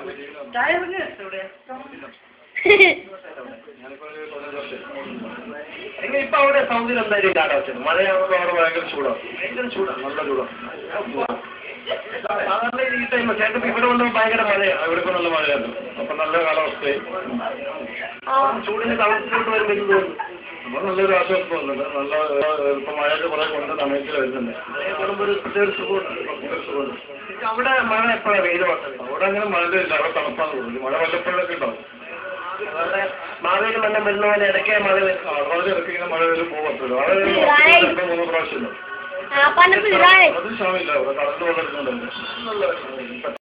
ചായ കുടിക്ക്. എവിടെ? നിങ്ങൾ ഇപ്പൊ അവിടെ സൗദിയിൽ എന്തായാലും കാലാവസ്ഥ മഴയാകുമ്പോൾ അവിടെ ഭയങ്കര ചൂടാണ് ഭയങ്കര ചൂടാണ് നല്ല ചൂടാണ് സാധാരണ ഈ ടൈം ചേട്ടൻ ഇവിടെ വന്നപ്പോൾ ഭയങ്കര മഴയാണ് ഇവിടെ ഇപ്പൊ നല്ല മഴയാണ് അപ്പൊ നല്ല കാലാവസ്ഥയായി ചൂടിന് തളർത്തിലോട്ട് വരുമ്പോൾ എന്ത് തോന്നുന്നു അപ്പൊ നല്ലൊരു ആശ്വാസം തോന്നുന്നുണ്ട് നല്ല ഏഹ്, ഇപ്പൊ മഴയൊക്കെ കുറെ കൊണ്ട് സമയത്തിൽ വരുന്നുണ്ട് കാണുമ്പോൾ ഒരു പ്രത്യേക ഒരു സുഖമുണ്ട് പ്രത്യേക ഒരു സുഖമുണ്ട് ശരിക്കും അവിടെ മഴ എപ്പോഴാണ് വെയിൽ വന്നത് അവിടെ അങ്ങനെ മഴ ഇല്ല അവിടെ തണുപ്പാന്ന് തോന്നുന്നു മഴ വല്ലപ്പോഴൊക്കെ ഉണ്ടാവും അവിടെ മാവേലി മണ്ണം വരുന്ന പോലെ ഇടയ്ക്ക് മഴ വരും വളരെ ഇടയ്ക്ക് ഇങ്ങനെ മഴ വരും പോകത്തുള്ളൂ അവിടെ രണ്ടോ മൂന്നോ പ്രാവശ്യം ആ പണ്ട് പിള്ളേരെ അത് ക്ഷാമില്ല അവിടെ കടലിൽ വെള്ളം എടുക്കുന്നുണ്ട് നല്ല